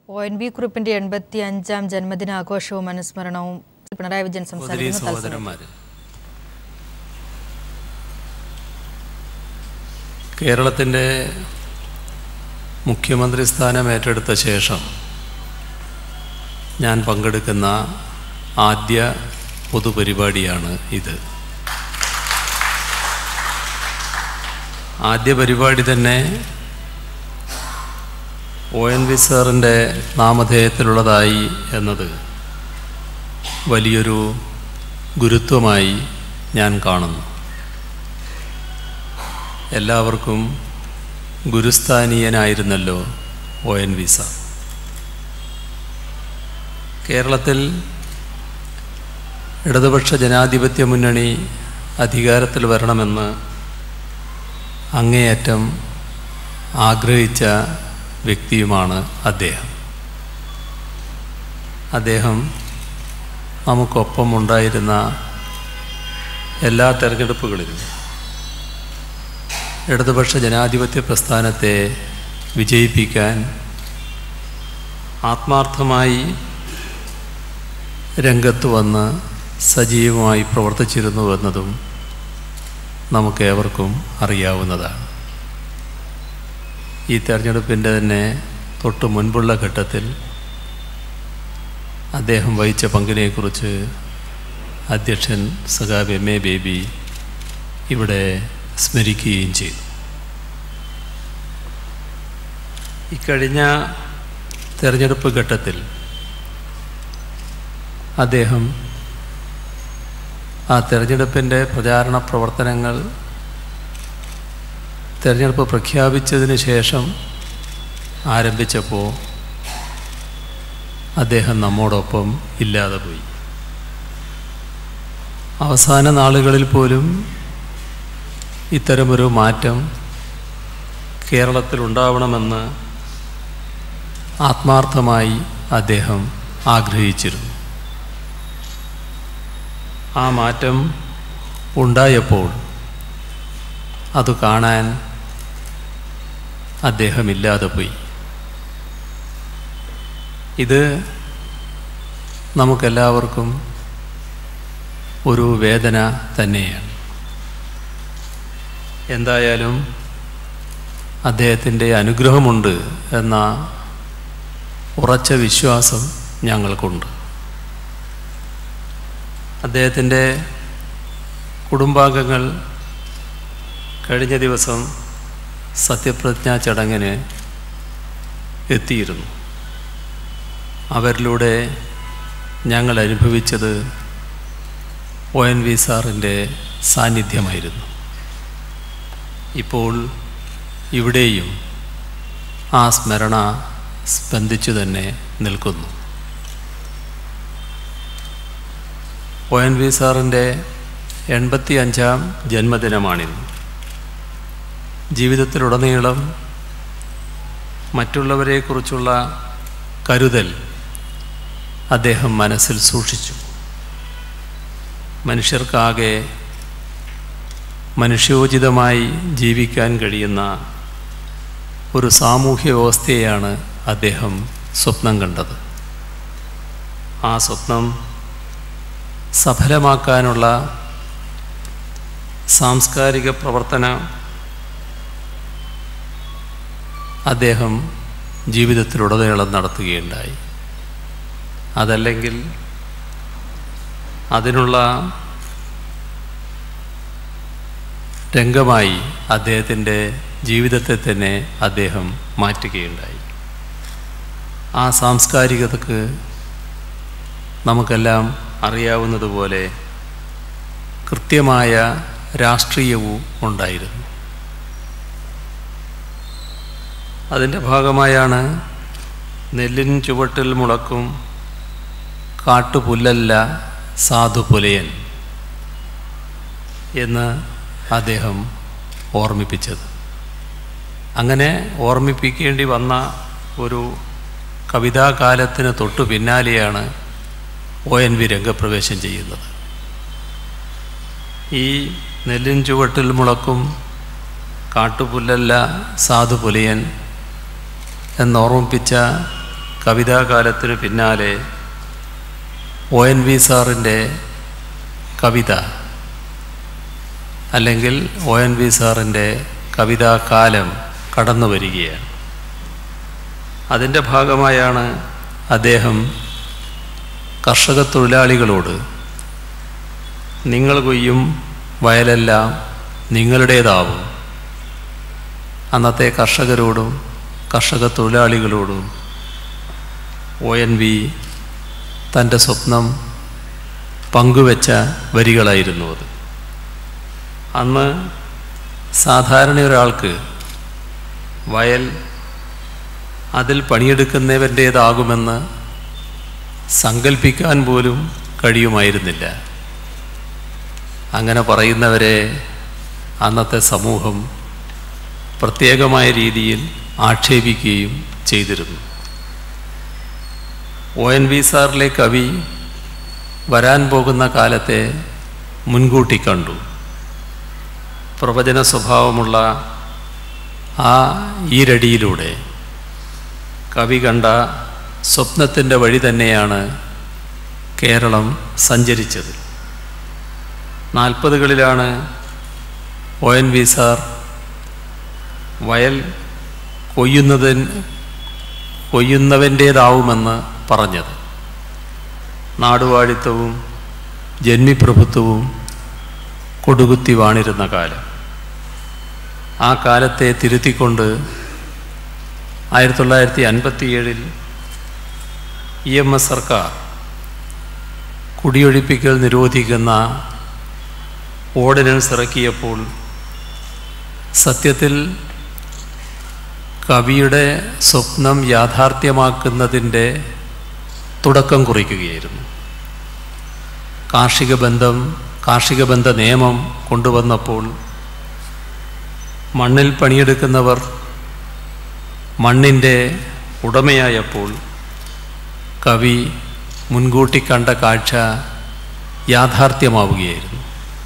O N V കുറിപ്പിന്റെ എൺപത്തി അഞ്ചാം ജന്മദിനാഘോഷവും അനുസ്മരണവും പിണറായി വിജയൻ സഹോദരി സംസാരിക്കുന്നു തത്സമയം. സഹോദരന്മാര് കേരളത്തിൻ്റെ മുഖ്യമന്ത്രി സ്ഥാനം ഏറ്റെടുത്ത ശേഷം ഞാൻ പങ്കെടുക്കുന്ന ആദ്യ പൊതുപരിപാടിയാണ് ഇത് ആദ്യ പരിപാടി തന്നെ ഒ എൻ വി സാറിൻ്റെ നാമധേയത്തിലുള്ളതായി എന്നത് വലിയൊരു ഗുരുത്വമായി ഞാൻ കാണുന്നു എല്ലാവർക്കും ഗുരുസ്ഥാനീയനായിരുന്നല്ലോ ഒ എൻ വി സാർ കേരളത്തിൽ ഇടതുപക്ഷ ജനാധിപത്യ മുന്നണി അധികാരത്തിൽ വരണമെന്ന് അങ്ങേയറ്റം ആഗ്രഹിച്ച വ്യക്തിയുമാണ് അദ്ദേഹം അദ്ദേഹം നമുക്കൊപ്പം ഉണ്ടായിരുന്ന എല്ലാ തെരഞ്ഞെടുപ്പുകളിലും ഇടതുപക്ഷ ജനാധിപത്യ പ്രസ്ഥാനത്തെ വിജയിപ്പിക്കാൻ ആത്മാർത്ഥമായി രംഗത്ത് വന്ന് സജീവമായി പ്രവർത്തിച്ചിരുന്നുവെന്നതും നമുക്കേവർക്കും അറിയാവുന്നതാണ് ഈ തെരഞ്ഞെടുപ്പിൻ്റെ തന്നെ തൊട്ട് മുൻപുള്ള ഘട്ടത്തിൽ അദ്ദേഹം വഹിച്ച പങ്കിനെക്കുറിച്ച് അധ്യക്ഷൻ സഖാബ് എം എ ബേബി ഇവിടെ സ്മരിക്കുകയും ചെയ്തു ഇക്കഴിഞ്ഞ തെരഞ്ഞെടുപ്പ് ഘട്ടത്തിൽ അദ്ദേഹം ആ തെരഞ്ഞെടുപ്പിൻ്റെ പ്രചാരണ പ്രവർത്തനങ്ങൾ തെരഞ്ഞെടുപ്പ് പ്രഖ്യാപിച്ചതിന് ശേഷം ആരംഭിച്ചപ്പോൾ അദ്ദേഹം നമ്മോടൊപ്പം ഇല്ലാതെ പോയി അവസാന നാളുകളിൽ പോലും ഇത്തരമൊരു മാറ്റം കേരളത്തിലുണ്ടാവണമെന്ന് ആത്മാർത്ഥമായി അദ്ദേഹം ആഗ്രഹിച്ചിരുന്നു ആ മാറ്റം ഉണ്ടായപ്പോൾ അത് കാണാൻ അദ്ദേഹമില്ലാതെ പോയി ഇത് നമുക്കെല്ലാവർക്കും ഒരു വേദന തന്നെയാണ് എന്തായാലും അദ്ദേഹത്തിൻ്റെ അനുഗ്രഹമുണ്ട് എന്ന ഉറച്ച വിശ്വാസം ഞങ്ങൾക്കുണ്ട് അദ്ദേഹത്തിൻ്റെ കുടുംബാംഗങ്ങൾ കഴിഞ്ഞ ദിവസം സത്യപ്രതിജ്ഞാ ചടങ്ങിന് എത്തിയിരുന്നു അവരിലൂടെ ഞങ്ങൾ അനുഭവിച്ചത് ഒ എൻ വി സാറിൻ്റെ സാന്നിധ്യമായിരുന്നു ഇപ്പോൾ ഇവിടെയും ആ സ്മരണ സ്പന്ദിച്ചു തന്നെ നിൽക്കുന്നു ഒ എൻ വി സാറിൻ്റെ എൺപത്തി അഞ്ചാം ജന്മദിനമാണിന്ന് ജീവിതത്തിലുടനീളം മറ്റുള്ളവരെക്കുറിച്ചുള്ള കരുതൽ അദ്ദേഹം മനസ്സിൽ സൂക്ഷിച്ചു മനുഷ്യർക്കാകെ മനുഷ്യോചിതമായി ജീവിക്കാൻ കഴിയുന്ന ഒരു സാമൂഹ്യ വ്യവസ്ഥയെയാണ് അദ്ദേഹം സ്വപ്നം കണ്ടത് ആ സ്വപ്നം സഫലമാക്കാനുള്ള സാംസ്കാരിക പ്രവർത്തനം അദ്ദേഹം ജീവിതത്തിലുടനീളം നടത്തുകയുണ്ടായി അതല്ലെങ്കിൽ അതിനുള്ള രംഗമായി അദ്ദേഹത്തിൻ്റെ ജീവിതത്തെ തന്നെ അദ്ദേഹം മാറ്റുകയുണ്ടായി ആ സാംസ്കാരികതക്ക് നമുക്കെല്ലാം അറിയാവുന്നതുപോലെ കൃത്യമായ രാഷ്ട്രീയവും ഉണ്ടായിരുന്നു അതിൻ്റെ ഭാഗമായാണ് നെല്ലിൻ ചുവട്ടിൽ മുളക്കും കാട്ടുപുല്ലല്ല സാധുപുലയൻ എന്ന് അദ്ദേഹം ഓർമ്മിപ്പിച്ചത് അങ്ങനെ ഓർമ്മിപ്പിക്കേണ്ടി വന്ന ഒരു കവിതാകാലത്തിന് തൊട്ടു പിന്നാലെയാണ് ഒ എൻ വി രംഗപ്രവേശം ചെയ്യുന്നത് ഈ നെല്ലിൻ ചുവട്ടിൽ മുളക്കും കാട്ടുപുല്ലല്ല സാധുപുലയൻ എന്നോർമ്മിപ്പിച്ച കവിതാകാലത്തിന് പിന്നാലെ ഒ എൻ വി സാറിൻ്റെ കവിത അല്ലെങ്കിൽ ഒ എൻ വി സാറിൻ്റെ കവിതാകാലം കടന്നു വരികയാണ് അതിൻ്റെ ഭാഗമായാണ് അദ്ദേഹം കർഷക തൊഴിലാളികളോട് നിങ്ങൾ കൊയ്യും വയലെല്ലാം നിങ്ങളുടേതാവും അന്നത്തെ കർഷകരോടും കർഷക തൊഴിലാളികളോടും ഒ എൻ വി തൻ്റെ സ്വപ്നം പങ്കുവെച്ച വരികളായിരുന്നു അത് അന്ന് സാധാരണ ഒരാൾക്ക് വയൽ അതിൽ പണിയെടുക്കുന്നവൻ്റേതാകുമെന്ന് സങ്കല്പിക്കാൻ പോലും കഴിയുമായിരുന്നില്ല അങ്ങനെ പറയുന്നവരെ അന്നത്തെ സമൂഹം പ്രത്യേകമായ രീതിയിൽ ആക്ഷേപിക്കുകയും ചെയ്തിരുന്നു ഒ എൻ വി സാറിലെ കവി വരാൻ പോകുന്ന കാലത്തെ മുൻകൂട്ടി കണ്ടു പ്രവചന സ്വഭാവമുള്ള ആ ഈരടിയിലൂടെ കവി കണ്ട സ്വപ്നത്തിൻ്റെ വഴി തന്നെയാണ് കേരളം സഞ്ചരിച്ചത് നാൽപ്പതുകളിലാണ് ഒ എൻ വി സാർ വയൽ കൊയ്യുന്നതിന് കൊയ്യുന്നവൻ്റേതാവുമെന്ന് പറഞ്ഞത് നാടുവാഴിത്തവും ജന്മിപ്രഭുത്വവും കൊടുകുത്തി വാണിരുന്ന കാലം ആ കാലത്തെ തിരുത്തിക്കൊണ്ട് ആയിരത്തി തൊള്ളായിരത്തി അൻപത്തിയേഴിൽ ഇ എം എസ് സർക്കാർ കുടിയൊഴിപ്പിക്കൽ നിരോധിക്കുന്ന ഓർഡിനൻസ് ഇറക്കിയപ്പോൾ സത്യത്തിൽ കവിയുടെ സ്വപ്നം യാഥാർത്ഥ്യമാക്കുന്നതിൻ്റെ തുടക്കം കുറിക്കുകയായിരുന്നു കാർഷിക ബന്ധം കാർഷിക ബന്ധ നിയമം കൊണ്ടുവന്നപ്പോൾ മണ്ണിൽ പണിയെടുക്കുന്നവർ മണ്ണിൻ്റെ ഉടമയായപ്പോൾ കവി മുൻകൂട്ടി കണ്ട കാഴ്ച യാഥാർത്ഥ്യമാവുകയായിരുന്നു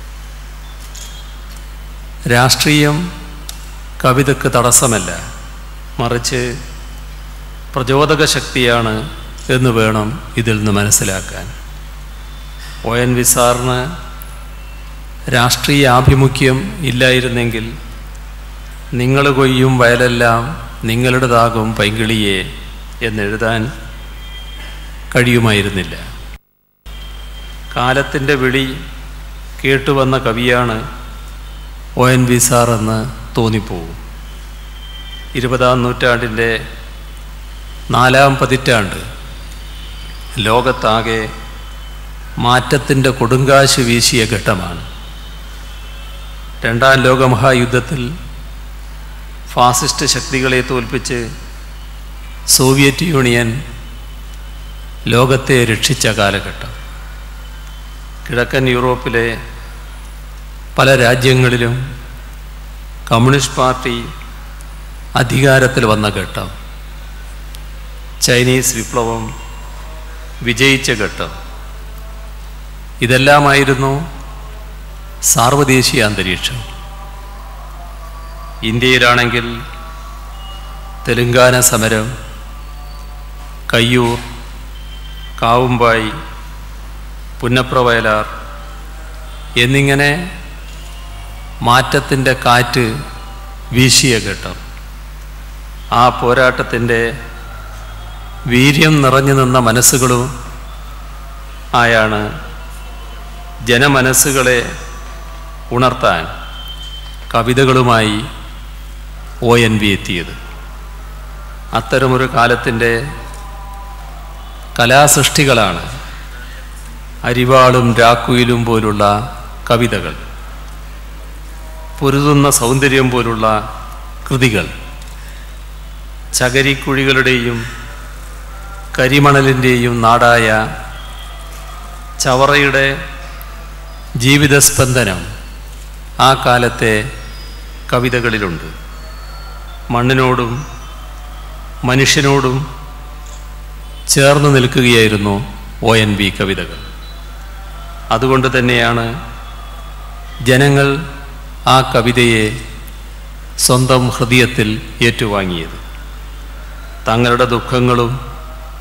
രാഷ്ട്രീയം കവിതയ്ക്ക് തടസ്സമല്ല മറിച്ച് പ്രചോദക ശക്തിയാണ് എന്ന് വേണം ഇതിൽ നിന്ന് മനസ്സിലാക്കാൻ ഒ എൻ വി സാറിന് രാഷ്ട്രീയ ആഭിമുഖ്യം ഇല്ലായിരുന്നെങ്കിൽ നിങ്ങൾ കൊയ്യും വയലെല്ലാം നിങ്ങളുടേതാകും പൈങ്കിളിയെ എന്നെഴുതാൻ കഴിയുമായിരുന്നില്ല കാലത്തിൻ്റെ വിളി കേട്ടുവന്ന കവിയാണ് ഒ എൻ വി സാർ എന്ന് തോന്നിപ്പോവും ഇരുപതാം നൂറ്റാണ്ടിൻ്റെ നാലാം പതിറ്റാണ്ട് ലോകത്താകെ മാറ്റത്തിൻ്റെ കൊടുങ്കാശ് വീശിയ ഘട്ടമാണ് രണ്ടാം ലോകമഹായുദ്ധത്തിൽ ഫാസിസ്റ്റ് ശക്തികളെ തോൽപ്പിച്ച് സോവിയറ്റ് യൂണിയൻ ലോകത്തെ രക്ഷിച്ച കാലഘട്ടം കിഴക്കൻ യൂറോപ്പിലെ പല രാജ്യങ്ങളിലും കമ്മ്യൂണിസ്റ്റ് പാർട്ടി അധികാരത്തിൽ വന്ന ഘട്ടം ചൈനീസ് വിപ്ലവം വിജയിച്ച ഘട്ടം ഇതെല്ലാമായിരുന്നു സാർവദേശീയ അന്തരീക്ഷം ഇന്ത്യയിലാണെങ്കിൽ തെലുങ്കാന സമരം കയ്യൂർ കാവുമ്പായി പുന്നപ്ര വയലാർ എന്നിങ്ങനെ മാറ്റത്തിൻ്റെ കാറ്റ് വീശിയ ഘട്ടം ആ പോരാട്ടത്തിൻ്റെ വീര്യം നിറഞ്ഞു നിന്ന മനസ്സുകളും ആയാണ് ജനമനസ്സുകളെ ഉണർത്താൻ കവിതകളുമായി ഒ എൻ വി എത്തിയത് അത്തരമൊരു കാലത്തിൻ്റെ കലാസൃഷ്ടികളാണ് അരിവാളും രാക്കുയിലും പോലുള്ള കവിതകൾ പൊരുതുന്ന സൗന്ദര്യം പോലുള്ള കൃതികൾ ചകരിക്കുഴികളുടെയും കരിമണലിൻ്റെയും നാടായ ചവറയുടെ ജീവിതസ്പന്ദനം ആ കാലത്തെ കവിതകളിലുണ്ട് മണ്ണിനോടും മനുഷ്യനോടും ചേർന്ന് നിൽക്കുകയായിരുന്നു ഒ എൻ വി കവിതകൾ അതുകൊണ്ട് തന്നെയാണ് ജനങ്ങൾ ആ കവിതയെ സ്വന്തം ഹൃദയത്തിൽ ഏറ്റുവാങ്ങിയത് തങ്ങളുടെ ദുഃഖങ്ങളും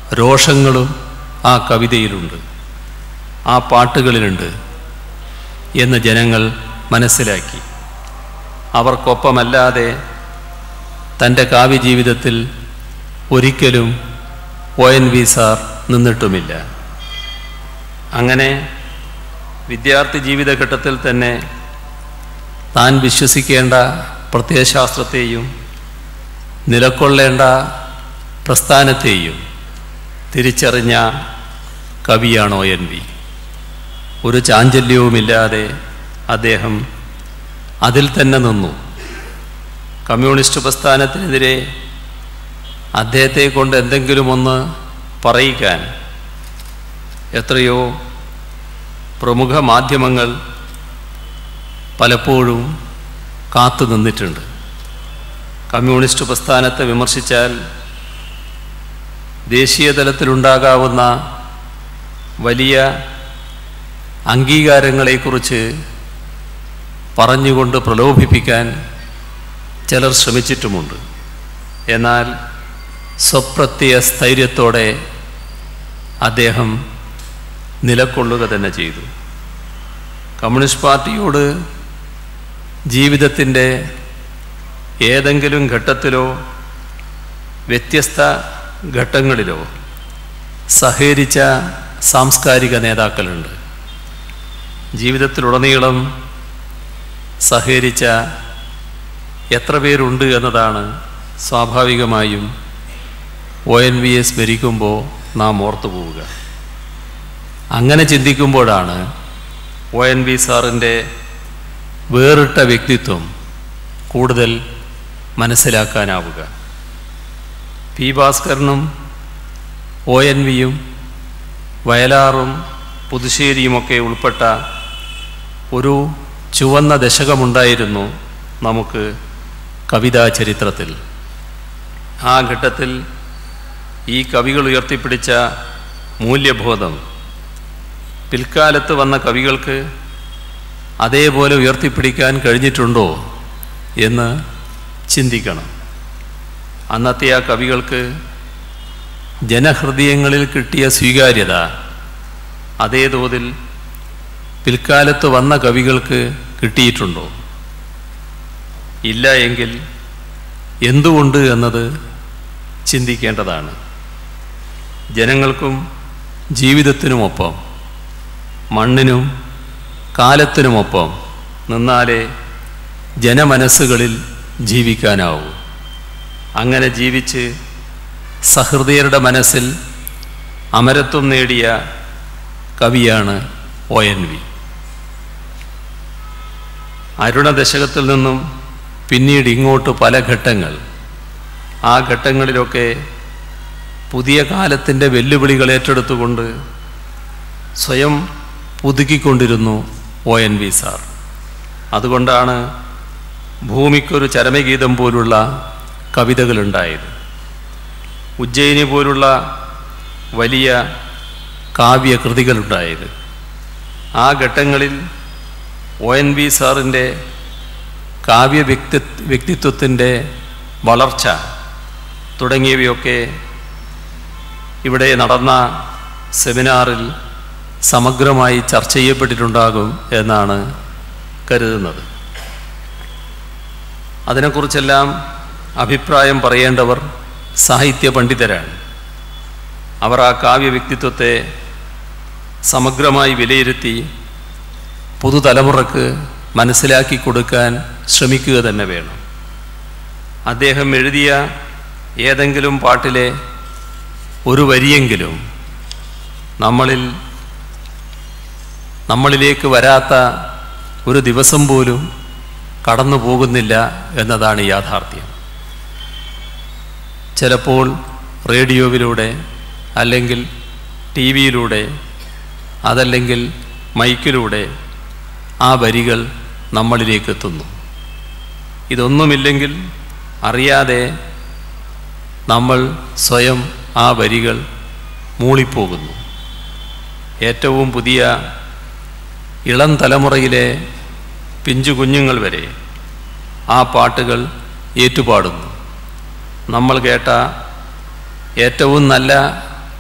രോഷങ്ങളും ആ കവിതയിലുണ്ട് ആ പാട്ടുകളിലുണ്ട് എന്ന് ജനങ്ങൾ മനസ്സിലാക്കി അവർക്കൊപ്പമല്ലാതെ തൻ്റെ കാവ്യജീവിതത്തിൽ ഒരിക്കലും ഒ എൻ വി സാർ നിന്നിട്ടുമില്ല അങ്ങനെ വിദ്യാർത്ഥി ജീവിതഘട്ടത്തിൽ തന്നെ താൻ വിശ്വസിക്കേണ്ട പ്രത്യയശാസ്ത്രത്തെയും നിലക്കൊള്ളേണ്ട പ്രസ്ഥാനത്തെയും തിരിച്ചറിഞ്ഞ കവിയാണ് ഒ എൻ വി ഒരു ചാഞ്ചല്യവുമില്ലാതെ അദ്ദേഹം അതിൽ തന്നെ നിന്നു കമ്മ്യൂണിസ്റ്റ് പ്രസ്ഥാനത്തിനെതിരെ അദ്ദേഹത്തെ കൊണ്ട് എന്തെങ്കിലും ഒന്ന് പറയിക്കാൻ എത്രയോ പ്രമുഖ മാധ്യമങ്ങൾ പലപ്പോഴും കാത്തു നിന്നിട്ടുണ്ട് കമ്മ്യൂണിസ്റ്റ് പ്രസ്ഥാനത്തെ വിമർശിച്ചാൽ ദേശീയ തലത്തിലുണ്ടാകാവുന്ന വലിയ അംഗീകാരങ്ങളെക്കുറിച്ച് പറഞ്ഞുകൊണ്ട് പ്രലോഭിപ്പിക്കാൻ ചിലർ ശ്രമിച്ചിട്ടുമുണ്ട് എന്നാൽ സ്വപ്രത്യയ സ്ഥൈര്യത്തോടെ അദ്ദേഹം നിലക്കൊള്ളുക തന്നെ ചെയ്തു കമ്മ്യൂണിസ്റ്റ് പാർട്ടിയോട് ജീവിതത്തിൻ്റെ ഏതെങ്കിലും ഘട്ടത്തിലോ വ്യത്യസ്ത ഘട്ടങ്ങളിലോ സഹകരിച്ച സാംസ്കാരിക നേതാക്കളുണ്ട് ജീവിതത്തിലുടനീളം സഹകരിച്ച എത്ര പേരുണ്ട് എന്നതാണ് സ്വാഭാവികമായും ഒ എൻ വി എസ് ഭരിക്കുമ്പോൾ നാം ഓർത്തു പോവുക അങ്ങനെ ചിന്തിക്കുമ്പോഴാണ് ഒ എൻ വി സാറിൻ്റെ വേറിട്ട വ്യക്തിത്വം കൂടുതൽ മനസ്സിലാക്കാനാവുക പി ഭാസ്കരനും ഒ എൻ വിയും വയലാറും പുതുശ്ശേരിയുമൊക്കെ ഉൾപ്പെട്ട ഒരു ചുവന്ന ദശകമുണ്ടായിരുന്നു നമുക്ക് കവിതാ ചരിത്രത്തിൽ ആ ഘട്ടത്തിൽ ഈ കവികൾ ഉയർത്തിപ്പിടിച്ച മൂല്യബോധം പിൽക്കാലത്ത് വന്ന കവികൾക്ക് അതേപോലെ ഉയർത്തിപ്പിടിക്കാൻ കഴിഞ്ഞിട്ടുണ്ടോ എന്ന് ചിന്തിക്കണം അന്നത്തെ ആ കവികൾക്ക് ജനഹൃദയങ്ങളിൽ കിട്ടിയ സ്വീകാര്യത അതേ തോതിൽ പിൽക്കാലത്ത് വന്ന കവികൾക്ക് കിട്ടിയിട്ടുണ്ടോ ഇല്ല എങ്കിൽ എന്തുകൊണ്ട് എന്നത് ചിന്തിക്കേണ്ടതാണ് ജനങ്ങൾക്കും ജീവിതത്തിനുമൊപ്പം മണ്ണിനും കാലത്തിനുമൊപ്പം നിന്നാലേ ജനമനസ്സുകളിൽ ജീവിക്കാനാവൂ അങ്ങനെ ജീവിച്ച് സഹൃദയരുടെ മനസ്സിൽ അമരത്വം നേടിയ കവിയാണ് ഒ എൻ വി അരുണദശകത്തിൽ നിന്നും പിന്നീട് ഇങ്ങോട്ട് പല ഘട്ടങ്ങൾ ആ ഘട്ടങ്ങളിലൊക്കെ പുതിയ കാലത്തിൻ്റെ വെല്ലുവിളികൾ ഏറ്റെടുത്തുകൊണ്ട് സ്വയം പുതുക്കിക്കൊണ്ടിരുന്നു ഒ എൻ വി സാർ അതുകൊണ്ടാണ് ഭൂമിക്കൊരു ചരമഗീതം പോലുള്ള കവിതകളുണ്ടായത് ഉജ്ജയിനി പോലുള്ള വലിയ കാവ്യകൃതികളുണ്ടായത് ആ ഘട്ടങ്ങളിൽ ഒ എൻ വി സാറിൻ്റെ കാവ്യ വ്യക്തി വ്യക്തിത്വത്തിൻ്റെ വളർച്ച തുടങ്ങിയവയൊക്കെ ഇവിടെ നടന്ന സെമിനാറിൽ സമഗ്രമായി ചർച്ച ചെയ്യപ്പെട്ടിട്ടുണ്ടാകും എന്നാണ് കരുതുന്നത് അതിനെക്കുറിച്ചെല്ലാം അഭിപ്രായം പറയേണ്ടവർ സാഹിത്യ പണ്ഡിതരാണ് അവർ ആ കാവ്യ വ്യക്തിത്വത്തെ സമഗ്രമായി വിലയിരുത്തി പുതുതലമുറക്ക് മനസ്സിലാക്കി കൊടുക്കാൻ ശ്രമിക്കുക തന്നെ വേണം അദ്ദേഹം എഴുതിയ ഏതെങ്കിലും പാട്ടിലെ ഒരു വരിയെങ്കിലും നമ്മളിൽ നമ്മളിലേക്ക് വരാത്ത ഒരു ദിവസം പോലും കടന്നു പോകുന്നില്ല എന്നതാണ് യാഥാർത്ഥ്യം ചിലപ്പോൾ റേഡിയോയിലൂടെ അല്ലെങ്കിൽ ടി വിയിലൂടെ അതല്ലെങ്കിൽ മൈക്കിലൂടെ ആ വരികൾ നമ്മളിലേക്ക് എത്തുന്നു ഇതൊന്നുമില്ലെങ്കിൽ അറിയാതെ നമ്മൾ സ്വയം ആ വരികൾ മൂളിപ്പോകുന്നു ഏറ്റവും പുതിയ ഇളം തലമുറയിലെ പിഞ്ചു കുഞ്ഞുങ്ങൾ വരെ ആ പാട്ടുകൾ ഏറ്റുപാടുന്നു നമ്മൾ കേട്ട ഏറ്റവും നല്ല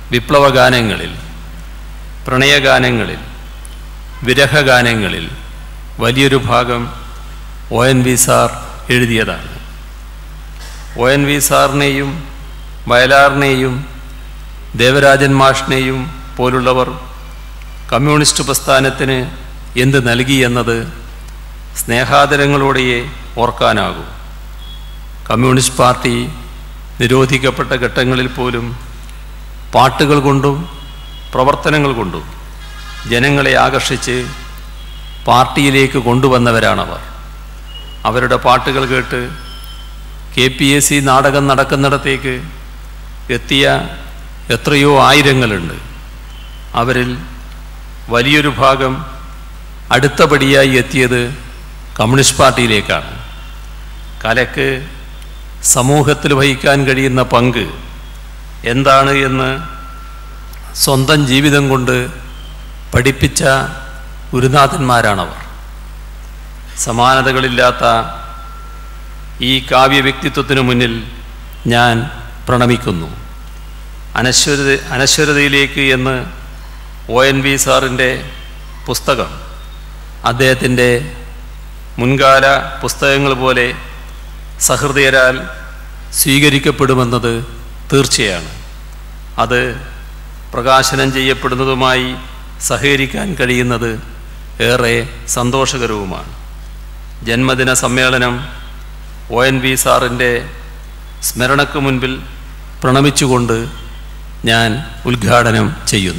വിപ്ലവഗാനങ്ങളിൽ പ്രണയഗാനങ്ങളിൽ വിരഹഗാനങ്ങളിൽ വലിയൊരു ഭാഗം ഒ എൻ വി സാർ എഴുതിയതാണ് ഒ എൻ വി സാറിനെയും വയലാറിനെയും ദേവരാജൻ മാഷിനെയും പോലുള്ളവർ കമ്മ്യൂണിസ്റ്റ് പ്രസ്ഥാനത്തിന് എന്ത് നൽകി എന്നത് സ്നേഹാദരങ്ങളോടെയേ ഓർക്കാനാകൂ കമ്മ്യൂണിസ്റ്റ് പാർട്ടി നിരോധിക്കപ്പെട്ട ഘട്ടങ്ങളിൽ പോലും പാട്ടുകൾ കൊണ്ടും പ്രവർത്തനങ്ങൾ കൊണ്ടും ജനങ്ങളെ ആകർഷിച്ച് പാർട്ടിയിലേക്ക് കൊണ്ടുവന്നവരാണവർ അവരുടെ പാട്ടുകൾ കേട്ട് കെ പി എസ് സി നാടകം നടക്കുന്നിടത്തേക്ക് എത്തിയ എത്രയോ ആയിരങ്ങളുണ്ട് അവരിൽ വലിയൊരു ഭാഗം അടുത്തപടിയായി എത്തിയത് കമ്മ്യൂണിസ്റ്റ് പാർട്ടിയിലേക്കാണ് കലക്ക് സമൂഹത്തിൽ വഹിക്കാൻ കഴിയുന്ന പങ്ക് എന്താണ് എന്ന് സ്വന്തം ജീവിതം കൊണ്ട് പഠിപ്പിച്ച ഗുരുനാഥന്മാരാണവർ സമാനതകളില്ലാത്ത ഈ കാവ്യ വ്യക്തിത്വത്തിനു മുന്നിൽ ഞാൻ പ്രണമിക്കുന്നു അനശ്വരത അനശ്വരതയിലേക്ക് എന്ന് ഒ എൻ വി സാറിൻ്റെ പുസ്തകം അദ്ദേഹത്തിൻ്റെ മുൻകാല പുസ്തകങ്ങൾ പോലെ സഹൃദയരാൽ സ്വീകരിക്കപ്പെടുമെന്നത് തീർച്ചയാണ് അത് പ്രകാശനം ചെയ്യപ്പെടുന്നതുമായി സഹകരിക്കാൻ കഴിയുന്നത് ഏറെ സന്തോഷകരവുമാണ് ജന്മദിന സമ്മേളനം ഒ എൻ വി സാറിൻ്റെ സ്മരണക്ക് മുൻപിൽ പ്രണമിച്ചുകൊണ്ട് ഞാൻ ഉദ്ഘാടനം ചെയ്യുന്നു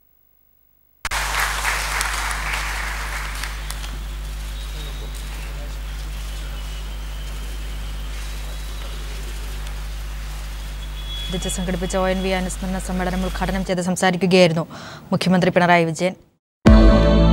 ഇതിച്ച് സംഘടിപ്പിച്ച ഒ എൻ വി അനുസ്മരണ സമ്മേളനം ഉദ്ഘാടനം ചെയ്ത് സംസാരിക്കുകയായിരുന്നു മുഖ്യമന്ത്രി പിണറായി വിജയൻ